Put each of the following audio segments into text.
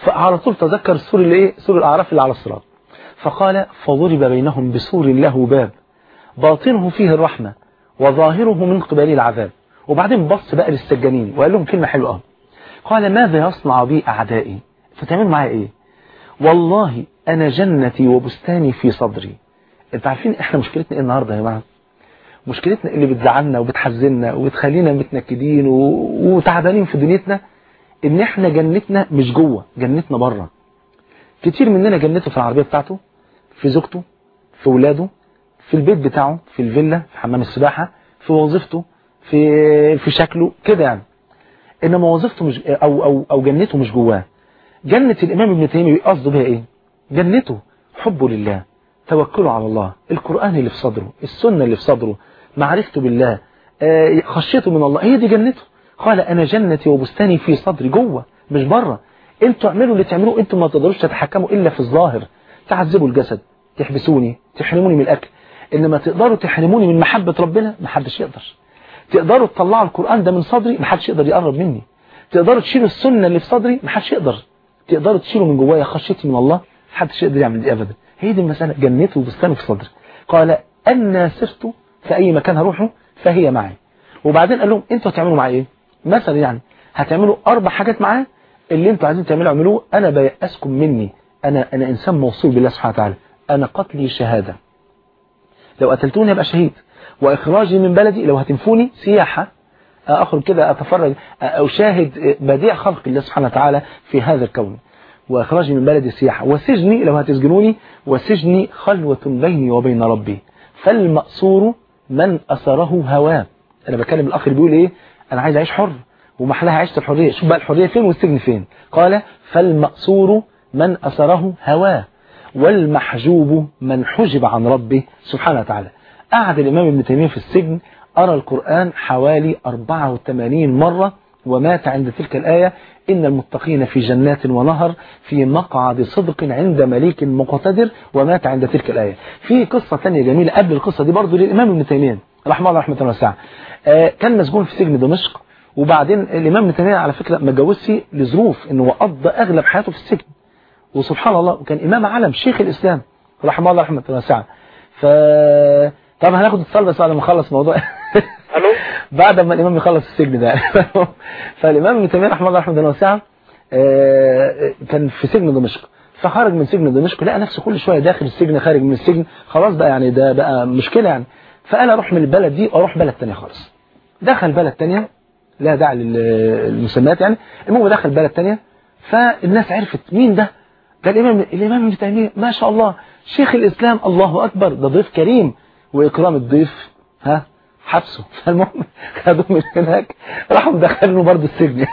فعلى طول تذكر سور الايه سور الاعراف اللي على الصراط فقال فضرب بينهم بسور له باب باطنه فيه الرحمة وظاهره من قبل العذاب وبعدين بص بقى للسجانين وقال لهم كلمة حلوة قوي قال ماذا يصنع بي أعدائي فتعملوا معايا إيه والله أنا جنتي وبستاني في صدري انت عارفين احنا مشكلتنا ايه النهاردة يا جماعة مشكلتنا اللي بتزعلنا وبتحزننا وبتخلينا متنكدين و... وتعبانين في دنيتنا ان احنا جنتنا مش جوه جنتنا بره كتير مننا جنته في العربية بتاعته في زوجته في ولاده في البيت بتاعه في الفيلا في حمام السباحة في وظيفته في في شكله كده يعني انما وظيفته مش او او او جنته مش جواه جنة الامام ابن تيمية قصده بها ايه جنته حبه لله توكله على الله القرآن اللي في صدره السنة اللي في صدره معرفته بالله خشيته من الله هي دي جنته قال انا جنتي وبستاني في صدري جوه مش بره انتوا اعملوا اللي تعملوه انتوا ما تقدروش تتحكموا الا في الظاهر تعذبوا الجسد تحبسوني تحرموني من الاكل انما تقدروا تحرموني من محبة ربنا ما حدش يقدر تقدروا تطلعوا القرآن ده من صدري ما حدش يقدر يقرب مني تقدروا تشيلوا السنة اللي في صدري ما حدش يقدر تقدروا تشيلوا من جوايا خشيتي من الله ما حدش يقدر يعمل دي ابدا هي دي المسألة جنته وبستانه في صدري قال أنا سرت في أي مكان هروحه فهي معي وبعدين قال لهم انتوا هتعملوا معايا ايه مثلا يعني هتعملوا اربع حاجات معاه اللي انتوا عايزين تعملوا اعملوه انا بيأسكم مني انا انا انسان موصول بالله سبحانه وتعالى انا قتلي شهادة لو قتلتوني ابقى شهيد واخراجي من بلدي لو هتنفوني سياحة اخرج كده اتفرج اشاهد بديع خلق الله سبحانه وتعالى في هذا الكون واخراجي من بلدي سياحة وسجني لو هتسجنوني وسجني خلوة بيني وبين ربي فالمأسور من أسره هواه انا بكلم الاخ اللي بيقول ايه انا عايز اعيش حر ومحلها عيشة الحرية شوف بقى الحرية فين والسجن فين قال فالمأسور من أسره هواه والمحجوب من حجب عن ربه سبحانه وتعالى قعد الإمام ابن تيمية في السجن أرى القرآن حوالي 84 مرة ومات عند تلك الآية إن المتقين في جنات ونهر في مقعد صدق عند مليك مقتدر ومات عند تلك الآية في قصة ثانية جميلة قبل القصة دي برضو للإمام ابن تيمية رحمه الله رحمة الله واسعة كان مسجون في سجن دمشق وبعدين الإمام ابن تيمية على فكرة ما اتجوزش لظروف إنه قضى أغلب حياته في السجن وسبحان الله وكان إمام علم شيخ الإسلام رحمه الله رحمة الله واسعة ف طبعا هناخد اتصال بس بعد ما نخلص موضوع الو بعد ما الإمام يخلص السجن ده فالإمام ابن تيمية رحمه الله رحمة الله واسعة كان في سجن دمشق فخرج من سجن دمشق لقى نفسه كل شوية داخل السجن خارج من السجن خلاص بقى يعني ده بقى مشكلة يعني فقال اروح من البلد دي واروح بلد تانية خالص دخل بلد تانية لا داعي للمسميات يعني المهم دخل بلد تانية فالناس عرفت مين ده ده الامام الامام ابن تيميه ما شاء الله شيخ الاسلام الله اكبر ده ضيف كريم واكرام الضيف ها حبسه فالمهم خدوه من هناك راحوا مدخلينه برضه السجن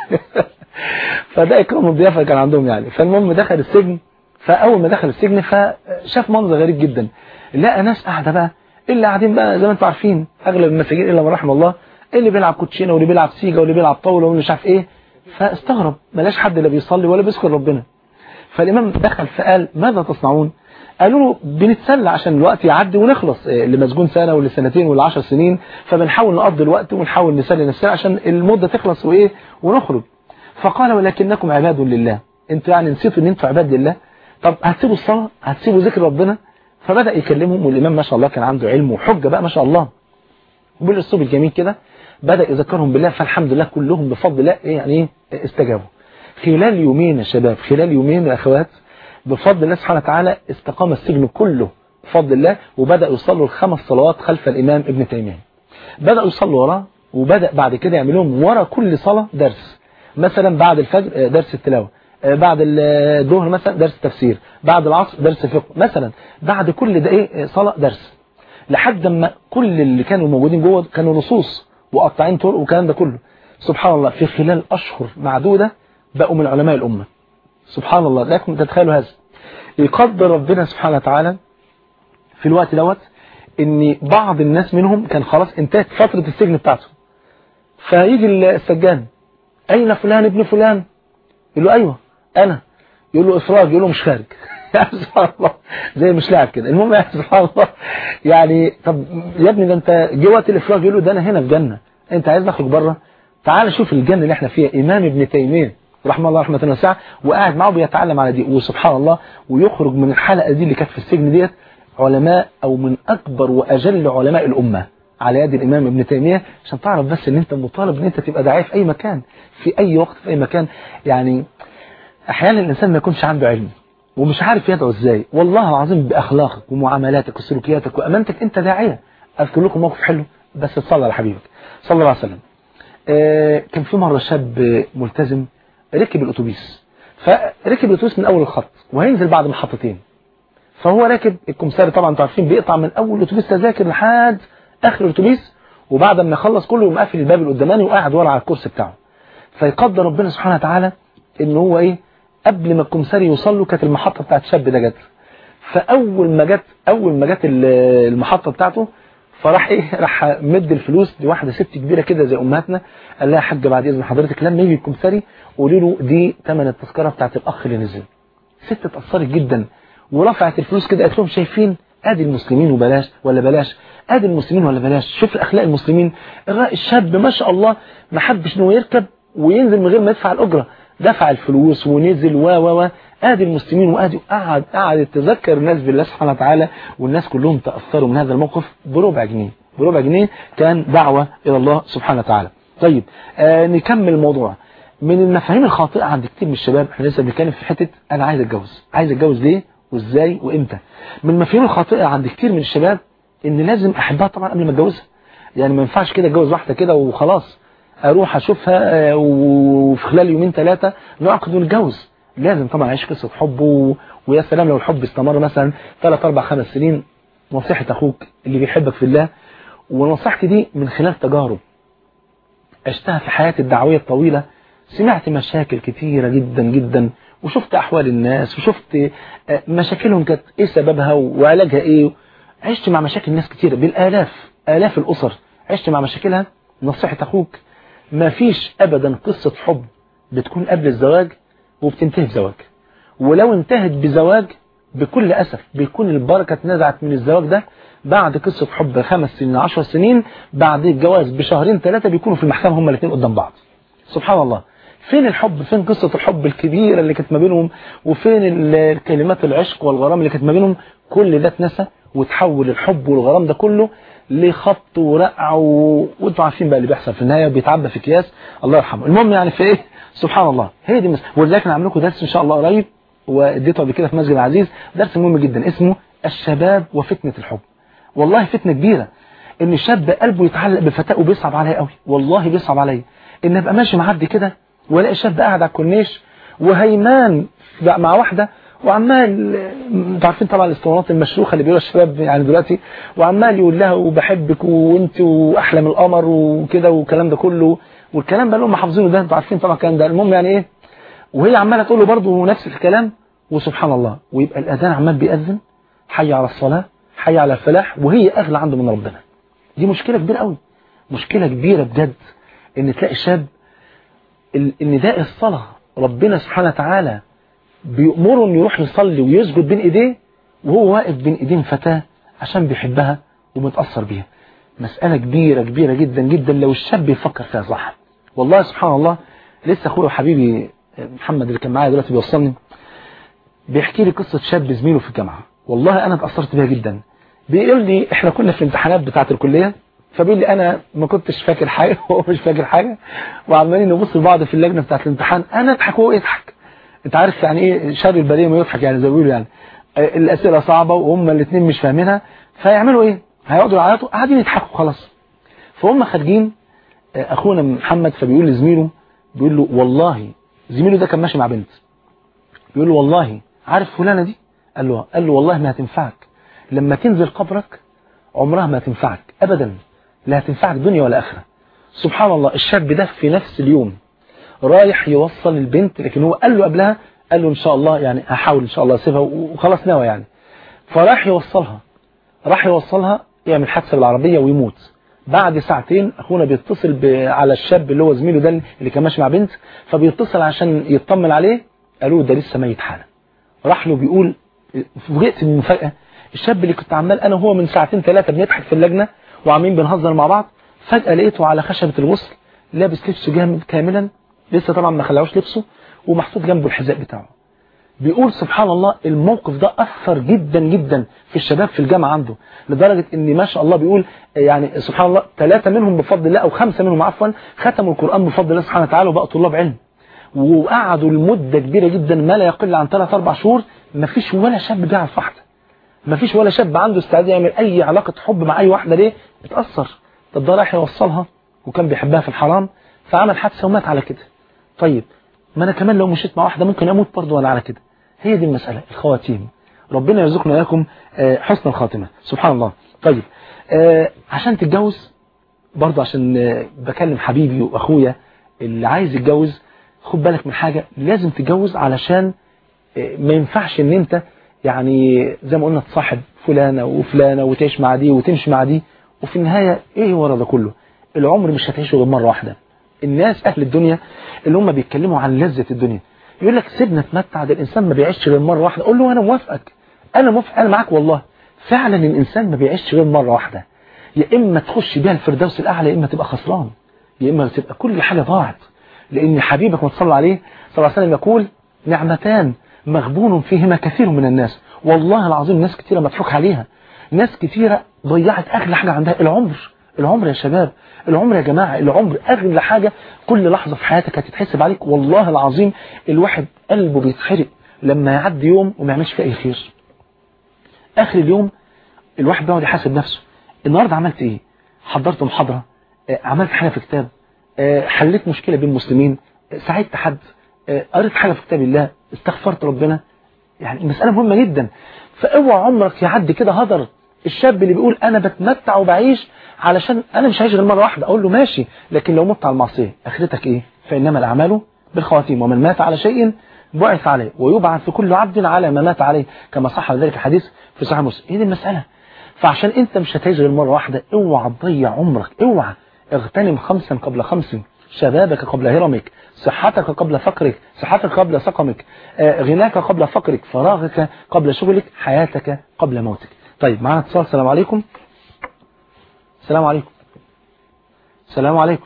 فده اكرام الضيافه كان عندهم يعني فالمهم دخل السجن فاول ما دخل السجن فشاف منظر غريب جدا لقى ناس قاعده بقى اللي قاعدين بقى زي ما انتم عارفين اغلب المساجين الا من رحم الله اللي بيلعب كوتشينه واللي بيلعب سيجا واللي بيلعب طاوله واللي مش عارف ايه فاستغرب ملاش حد لا بيصلي ولا بيذكر ربنا فالامام دخل فقال ماذا تصنعون قالوا له بنتسلى عشان الوقت يعدي ونخلص اللي مسجون سنه واللي سنتين واللي 10 سنين فبنحاول نقضي الوقت ونحاول نسلي نفسنا عشان المده تخلص وايه ونخرج فقال ولكنكم عباد لله انتوا يعني نسيتوا ان انتوا عباد لله طب هتسيبوا الصلاه هتسيبوا ذكر ربنا فبدأ يكلمهم والإمام ما شاء الله كان عنده علم وحجة بقى ما شاء الله وبالأسلوب الجميل كده بدأ يذكرهم بالله فالحمد لله كلهم بفضل الله يعني استجابوا خلال يومين يا شباب خلال يومين يا أخوات بفضل الله سبحانه وتعالى استقام السجن كله بفضل الله وبدأ يصلوا الخمس صلوات خلف الإمام ابن تيمية بدأوا يصلوا وراه وبدأ بعد كده يعملهم ورا كل صلاة درس مثلا بعد الفجر درس التلاوة بعد الظهر مثلا درس تفسير بعد العصر درس فقه مثلا بعد كل ده ايه صلاة درس لحد ما كل اللي كانوا موجودين جوه كانوا نصوص وقطعين طرق والكلام ده كله سبحان الله في خلال أشهر معدودة بقوا من علماء الأمة سبحان الله لكم تتخيلوا هذا يقدر ربنا سبحانه وتعالى في الوقت دوت ان بعض الناس منهم كان خلاص انتهت فترة السجن بتاعته فيجي السجان اين فلان ابن فلان يقول له ايوه انا يقول له افراج يقول له مش خارج سبحان الله زي مش لاعب كده المهم يا سبحان الله يعني طب يا ابني ده انت جه وقت الافراج يقول له ده انا هنا في جنه انت عايز نخرج بره تعال شوف الجنه اللي احنا فيها امام ابن تيميه رحمه الله رحمه واسعه وقاعد معه بيتعلم على دي وسبحان الله ويخرج من الحلقه دي اللي كانت في السجن ديت علماء او من اكبر واجل علماء الامه على يد الامام ابن تيميه عشان تعرف بس ان انت مطالب ان انت تبقى داعيه في اي مكان في اي وقت في اي مكان يعني احيانا الانسان ما يكونش عنده علم ومش عارف يدعو ازاي والله العظيم باخلاقك ومعاملاتك وسلوكياتك وامانتك انت داعيه اذكر لكم موقف حلو بس تصلى على حبيبك صلى الله عليه وسلم آه كان في مره شاب ملتزم ركب الاتوبيس فركب الاتوبيس من اول الخط وهينزل بعد محطتين فهو راكب الكمساري طبعا انتوا عارفين بيقطع من اول الاتوبيس تذاكر لحد اخر الاتوبيس وبعد ما يخلص كله يقوم قافل الباب القداماني وقاعد ورا على الكرسي بتاعه فيقدر ربنا سبحانه وتعالى ان هو ايه قبل ما الكمساري يوصل له كانت المحطه بتاعت الشاب ده جت فاول ما جت اول ما جت المحطه بتاعته فراح ايه راح مد الفلوس لواحده ست كبيره كده زي امهاتنا قال لها يا حاجه بعد اذن حضرتك لما يجي الكمساري قولي له دي ثمن التذكره بتاعت الاخ اللي نزل ست اتاثرت جدا ورفعت الفلوس كده قالت لهم شايفين ادي المسلمين وبلاش ولا بلاش ادي المسلمين ولا بلاش شوف اخلاق المسلمين الشاب ما شاء الله ما حبش انه يركب وينزل من غير ما يدفع الاجره دفع الفلوس ونزل و و و ادي المسلمين وادي قعد قعد يتذكر الناس بالله سبحانه وتعالى والناس كلهم تاثروا من هذا الموقف بربع جنيه بربع جنيه كان دعوه الى الله سبحانه وتعالى طيب آه نكمل الموضوع من المفاهيم الخاطئه عند كتير من الشباب احنا لسه بنتكلم في حته انا عايز اتجوز عايز اتجوز ليه وازاي وامتى من المفاهيم الخاطئه عند كتير من الشباب ان لازم احبها طبعا قبل ما اتجوزها يعني ما ينفعش كده اتجوز واحده كده وخلاص اروح اشوفها وفي خلال يومين ثلاثه نعقد ونتجوز لازم طبعا اعيش قصه حب و... ويا سلام لو الحب استمر مثلا 3 4 5 سنين نصيحه اخوك اللي بيحبك في الله ونصيحتي دي من خلال تجارب عشتها في حياتي الدعويه الطويله سمعت مشاكل كتيره جدا جدا وشفت احوال الناس وشفت مشاكلهم كانت ايه سببها وعلاجها ايه عشت مع مشاكل ناس كتيره بالالاف الاف الاسر عشت مع مشاكلها نصيحه اخوك ما فيش ابدا قصه حب بتكون قبل الزواج وبتنتهي بزواج ولو انتهت بزواج بكل أسف بيكون البركة اتنزعت من الزواج ده بعد قصة حب خمس سنين عشر سنين بعد الجواز بشهرين ثلاثة بيكونوا في المحكمة هما الاثنين قدام بعض سبحان الله فين الحب فين قصة الحب الكبيرة اللي كانت ما بينهم وفين الكلمات العشق والغرام اللي كانت ما بينهم كل ده اتنسى وتحول الحب والغرام ده كله لخبط ورقع و... وانتوا عارفين بقى اللي بيحصل في النهايه بيتعبى في اكياس الله يرحمه المهم يعني في ايه سبحان الله هي دي مس... ولذلك انا عامل لكم درس ان شاء الله قريب واديته قبل كده في مسجد العزيز درس مهم جدا اسمه الشباب وفتنه الحب والله فتنه كبيره ان الشاب قلبه يتعلق بفتاه وبيصعب عليا قوي والله بيصعب عليا ان ابقى ماشي معدي كده والاقي شاب قاعد على الكورنيش وهيمان مع واحده وعمال انتوا عارفين طبعا الاسطوانات المشروخه اللي بيقولها الشباب يعني دلوقتي وعمال يقول لها وبحبك وانت واحلى من القمر وكده والكلام ده كله والكلام بقى لهم حافظينه ده انتوا عارفين طبعا الكلام ده المهم يعني ايه وهي عماله تقول له برضه نفس الكلام وسبحان الله ويبقى الاذان عمال بيأذن حي على الصلاه حي على الفلاح وهي اغلى عنده من ربنا دي مشكله كبيره قوي مشكله كبيره بجد ان تلاقي شاب النداء الصلاه ربنا سبحانه وتعالى بيأمره انه يروح يصلي ويسجد بين ايديه وهو واقف بين ايدين فتاة عشان بيحبها ومتأثر بيها مسألة كبيرة كبيرة جدا جدا لو الشاب يفكر فيها صح والله سبحان الله لسه اخويا وحبيبي محمد اللي كان معايا دلوقتي بيوصلني بيحكي لي قصة شاب زميله في الجامعة والله انا اتأثرت بيها جدا بيقول لي احنا كنا في الامتحانات بتاعة الكلية فبيقول لي انا ما كنتش فاكر حاجة وهو مش فاكر حاجة وعمالين نبص لبعض في اللجنة بتاعة الامتحان انا اضحك وهو يضحك انت عارف يعني ايه شر البريه ما يضحك يعني زي ما بيقولوا يعني الاسئله صعبه وهم الاثنين مش فاهمينها فيعملوا ايه هيقعدوا يعيطوا قاعدين يضحكوا خلاص فهم خارجين اخونا محمد فبيقول لزميله بيقول له والله زميله ده كان ماشي مع بنت بيقول له والله عارف فلانه دي قال له قال له والله ما هتنفعك لما تنزل قبرك عمرها ما هتنفعك ابدا لا هتنفعك دنيا ولا اخره سبحان الله الشاب ده في نفس اليوم رايح يوصل البنت لكن هو قال له قبلها قال له ان شاء الله يعني هحاول ان شاء الله اسيبها وخلاص ناوي يعني فراح يوصلها راح يوصلها يعمل حادثه بالعربيه ويموت بعد ساعتين اخونا بيتصل على الشاب اللي هو زميله ده اللي كان ماشي مع بنت فبيتصل عشان يطمن عليه قالوا ده لسه ميت حالا راح له بيقول فوجئت من المفاجاه الشاب اللي كنت عمال انا وهو من ساعتين ثلاثه بنضحك في اللجنه وعاملين بنهزر مع بعض فجاه لقيته على خشبه الغسل لابس لبسه جامد كاملا لسه طبعا ما خلاهوش لبسه ومحطوط جنبه الحذاء بتاعه بيقول سبحان الله الموقف ده أثر جدا جدا في الشباب في الجامعة عنده لدرجة ان ما شاء الله بيقول يعني سبحان الله ثلاثة منهم بفضل الله أو خمسة منهم عفوا ختموا القرآن بفضل الله سبحانه وتعالى وبقوا طلاب علم وقعدوا لمدة كبيرة جدا ما لا يقل عن ثلاث أربع شهور ما فيش ولا شاب بيعرف واحدة ما فيش ولا شاب عنده استعداد يعمل أي علاقة حب مع أي واحدة ليه اتأثر طب ده رايح يوصلها وكان بيحبها في الحرام فعمل حادثة ومات على كده طيب ما أنا كمان لو مشيت مع واحدة ممكن أموت برضه وأنا على كده هي دي المسألة الخواتيم ربنا يرزقنا وإياكم حسن الخاتمة سبحان الله طيب عشان تتجوز برضه عشان بكلم حبيبي وأخويا اللي عايز يتجوز خد بالك من حاجة لازم تتجوز علشان ما ينفعش ان انت يعني زي ما قلنا تصاحب فلانة وفلانة وتعيش مع دي وتمشي مع دي وفي النهاية ايه ورا ده كله العمر مش هتعيشه غير مرة واحدة الناس اهل الدنيا اللي هم بيتكلموا عن لذة الدنيا يقول لك سيبنا نتمتع ده الانسان ما بيعيش غير مرة واحدة قول له انا موافقك انا موافق انا معاك والله فعلا الانسان ما بيعيش غير مرة واحدة يا اما تخش بيها الفردوس الاعلى يا اما تبقى خسران يا اما تبقى كل حاجة ضاعت لأن حبيبك ما تصلى عليه صلى الله عليه وسلم يقول نعمتان مغبون فيهما كثير من الناس والله العظيم ناس كثيرة مضحوك عليها ناس كثيرة ضيعت أغلى حاجة عندها العمر العمر يا شباب العمر يا جماعة العمر أغلى حاجة كل لحظة في حياتك هتتحسب عليك والله العظيم الواحد قلبه بيتحرق لما يعدي يوم وما يعملش فيه أي خير آخر اليوم الواحد بيقعد يحاسب نفسه النهاردة عملت إيه حضرت محاضرة عملت حاجة في كتاب حليت مشكلة بين المسلمين ساعدت حد قريت حاجة في كتاب الله استغفرت ربنا يعني المسألة مهمة جدا فاوعى عمرك يعدي كده هدر الشاب اللي بيقول انا بتمتع وبعيش علشان انا مش هعيش غير مرة واحدة اقول له ماشي لكن لو مت على المعصية اخرتك ايه فانما الاعمال بالخواتيم ومن مات على شيء بعث عليه ويبعث كل عبد على ما مات عليه كما صح ذلك الحديث في صحيح مسلم ايه دي المسألة فعشان انت مش هتعيش غير مرة واحدة اوعى تضيع عمرك اوعى اغتنم خمسا قبل خمس شبابك قبل هرمك صحتك قبل فقرك صحتك قبل سقمك غناك قبل فقرك فراغك قبل شغلك حياتك قبل موتك طيب معنا اتصال السلام عليكم السلام عليكم السلام عليكم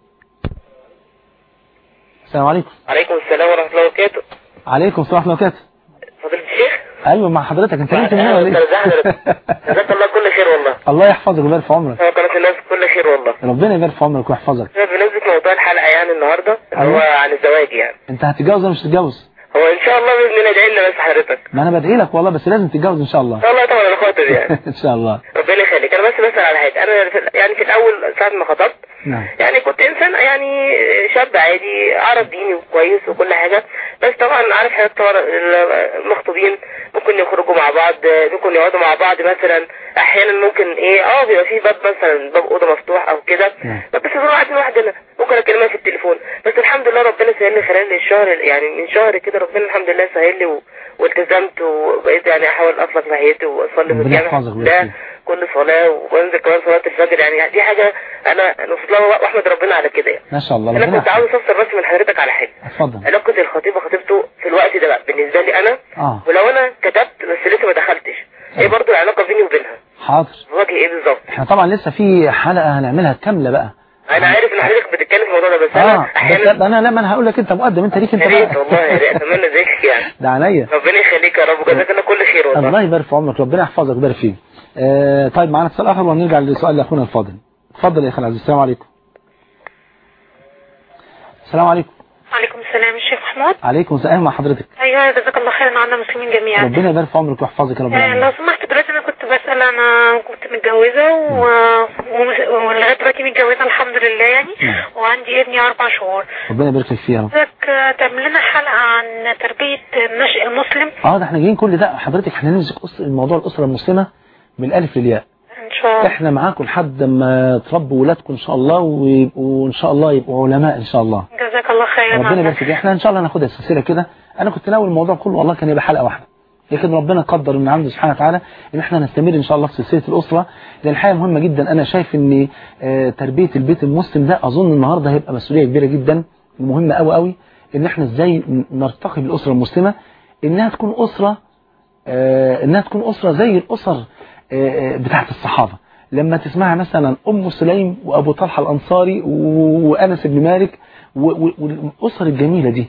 السلام عليكم عليكم السلام ورحمة الله وبركاته عليكم السلام ورحمة الله وبركاته فضيلة الشيخ ايوه مع حضرتك انت نمت من هنا ولا ايه جزاك الله كل خير والله الله يحفظك ويبارك في عمرك هو قناة الناس كل خير والله ربنا يبارك في عمرك ويحفظك بالنسبة لموضوع الحلقة يعني النهاردة اللي هو أيوة. عن الزواج يعني انت هتتجوز ولا مش هتتجوز هو ان شاء الله باذن الله ادعي لنا بس حضرتك ما انا بدعي لك والله بس لازم تتجوز ان شاء الله ان شاء الله طبعا انا خاطر يعني ان شاء الله ربنا يخليك انا بس بسأل على حاجة انا في يعني في الاول ساعة ما خطبت نعم يعني كنت انسان يعني شاب عادي اعرف ديني وكويس وكل حاجة بس طبعا عارف حاجات طبعا المخطوبين ممكن يخرجوا مع بعض ممكن يقعدوا مع بعض مثلا احيانا ممكن ايه اه بيبقى في باب مثلا باب اوضه مفتوح او كده نعم. بس بنبقى قاعدين لوحدنا ممكن اكلمها في التليفون بس الحمد لله ربنا سهل لي خلال الشهر يعني من شهر كده ربنا الحمد لله سهل لي و... والتزمت وبقيت يعني احاول اصلح في حياتي واصلي في ربنا الجامع يحفظك ويبارك لا فيك. كل صلاة وانزل كمان صلاة الفجر يعني دي حاجة انا نصف الله واحمد ربنا على كده يعني ما شاء الله انا ربنا كنت عاوز يحفظك افسر بس من حضرتك على حاجة اتفضل علاقة الخطيب وخطيبته في الوقت ده بقى بالنسبة لي انا اه ولو انا كتبت بس لسه ما دخلتش ايه برضو العلاقة بيني وبينها حاضر وجه ايه بالظبط احنا طبعا لسه في حلقة هنعملها كاملة بقى انا عارف ان حضرتك بتتكلم في الموضوع ده بس اه انا بس احيانا انا لا ما انا هقول لك انت مقدم انت ليك انت يا ريت بقى والله يا ريت اتمنى زيك يعني ده عينيا ربنا يخليك يا رب وجزاك الله كل خير والله الله يبارك في عمرك ربنا يحفظك ويبارك فيك آه طيب معانا اتصال اخر ونرجع لسؤال لاخونا الفاضل اتفضل يا اخي العزيز السلام عليكم السلام عليكم وعليكم السلام الشيخ محمود عليكم السلام مع حضرتك ايوه جزاك الله خيرا عنا المسلمين جميعا ربنا يبارك في عمرك ويحفظك يا رب آه، العالمين لو سمحت دلوقتي انا كنت بسأل انا كنت متجوزة و... ومس- ولغاية دلوقتي متجوزة الحمد لله يعني نعم. وعندي ابني اربع شهور ربنا يبارك لك فيها يا رب حضرتك آه، تعمل لنا حلقة عن تربية النشء المسلم اه ده احنا جايين كل ده حضرتك احنا نمسك أس- الموضوع الاسره المسلمه من الالف للياء ان شاء الله احنا معاكم لحد ما تربوا ولادكم ان شاء الله ويبقوا ان شاء الله يبقوا علماء ان شاء الله جزاك الله خيرا ربنا عنا. يبارك فيك احنا ان شاء الله هناخدها سلسله كده انا كنت ناوي الموضوع كله والله كان يبقى حلقه واحده لكن ربنا قدر ان عنده سبحانه وتعالى ان احنا نستمر ان شاء الله في سلسله الاسره لان الحقيقه مهمه جدا انا شايف ان آه، تربيه البيت المسلم ده اظن النهارده هيبقى مسؤوليه كبيره جدا ومهمه قوي قوي ان احنا ازاي نرتقي بالاسره المسلمه انها تكون اسره آه، انها تكون اسره زي الاسر آه، آه، بتاعت الصحابه لما تسمعها مثلا ام سليم وابو طلحه الانصاري و- وانس بن مالك و- و- والاسر الجميله دي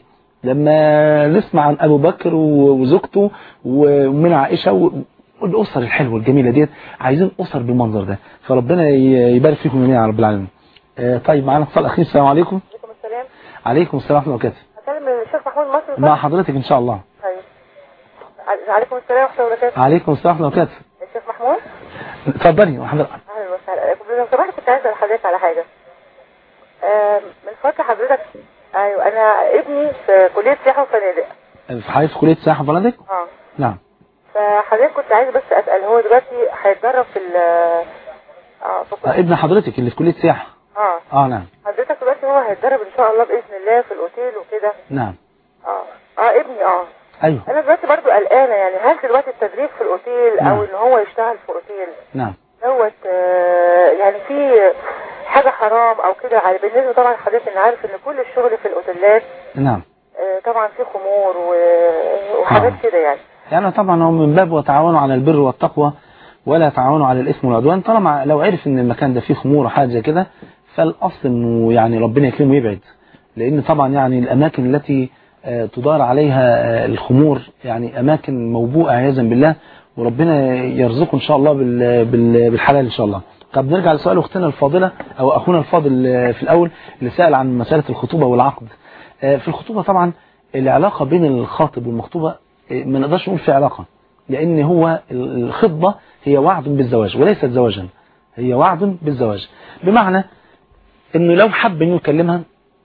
لما نسمع عن ابو بكر و- وزوجته ومن عائشه و- والاسر الحلوه الجميله ديت عايزين اسر بالمنظر ده فربنا ي- يبارك فيكم جميعا يا رب العالمين آه، طيب معانا اتصال اخير السلام عليكم عليكم السلام عليكم السلام ورحمه الله وبركاته هكلم الشيخ محمود مصر مع حضرتك ان شاء الله طيب ع- عليكم السلام ورحمه الله وبركاته عليكم السلام ورحمه الله وبركاته الشيخ محمود اتفضلي وحضرتك اهلا وسهلا لو سمحت كنت عايزه اسال حضرتك على حاجه آم، من فتره حضرتك ايوه انا ابني في كليه سياحه وفنادق في حضرتك في كليه سياحه وفنادق اه نعم فحضرتك كنت عايزه بس اسال هو دلوقتي هيتدرب في ال اه في آه، كل- ابن حضرتك اللي في كليه سياحه اه اه نعم حضرتك دلوقتي هو هيتدرب ان شاء الله باذن الله في الاوتيل وكده نعم اه اه ابني اه ايوه انا دلوقتي برضو قلقانه يعني هل دلوقتي التدريب في الاوتيل نعم. او ان هو يشتغل في اوتيل نعم دوت آه، يعني في حاجه حرام او كده يعني بالنسبه طبعا حضرتك انا عارف ان كل الشغل في الاوتيلات نعم آه، طبعا في خمور و- وحاجات آه. كده يعني يعني طبعا هو من باب وتعاونوا على البر والتقوى ولا تعاونوا على الاثم والعدوان طالما لو عرف ان المكان ده فيه خمور وحاجه زي كده فالاصل انه يعني ربنا يكرمه يبعد لان طبعا يعني الاماكن التي آه، تدار عليها آه، الخمور يعني اماكن موبوءه عياذا بالله وربنا يرزقه ان شاء الله بال- بال- بالحلال ان شاء الله طب نرجع لسؤال اختنا الفاضله او اخونا الفاضل آه، في الاول اللي سال عن مساله الخطوبه والعقد آه، في الخطوبه طبعا العلاقه بين الخاطب والمخطوبه آه، ما نقدرش نقول في علاقه لان هو الخطبه هي وعد بالزواج وليست زواجا هي وعد بالزواج بمعنى انه لو حب انه يكلمها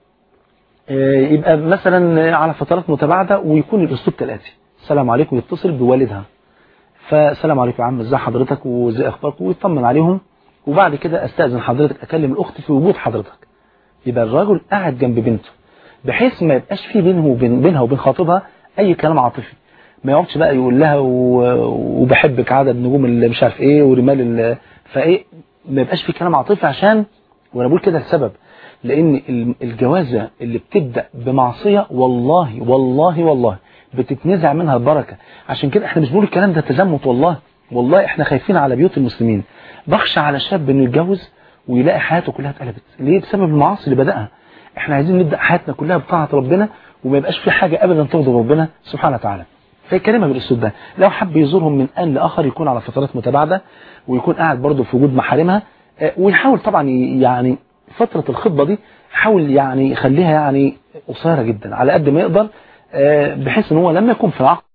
آه، يبقى مثلا على فترات متباعده ويكون الاسلوب كالاتي السلام عليكم يتصل بوالدها فالسلام عليكم يا عم ازي حضرتك وازي اخبارك ويطمن عليهم وبعد كده استاذن حضرتك اكلم الاخت في وجود حضرتك يبقى الراجل قاعد جنب بنته بحيث ما يبقاش في بينه وبين بينها وبين خاطبها اي كلام عاطفي ما يقعدش بقى يقول لها و- وبحبك عدد نجوم اللي مش عارف ايه ورمال ال- فايه ما يبقاش في كلام عاطفي عشان وانا بقول كده لسبب لان ال- الجوازه اللي بتبدا بمعصيه والله والله والله بتتنزع منها البركه عشان كده احنا مش بنقول الكلام ده تزمت والله والله احنا خايفين على بيوت المسلمين بخشى على شاب انه يتجوز ويلاقي حياته كلها اتقلبت ليه بسبب المعاصي اللي بدأها احنا عايزين نبدأ حياتنا كلها بطاعة ربنا وما يبقاش في حاجة ابدا تغضب ربنا سبحانه وتعالى فيكلمها بالاسلوب ده لو حب يزورهم من ان لاخر يكون على فترات متباعده ويكون قاعد برضه في وجود محارمها آه، ويحاول طبعا ي- يعني فتره الخطبه دي يحاول يعني يخليها يعني قصيره جدا على قد ما يقدر آه، بحيث ان هو لما يكون في العقد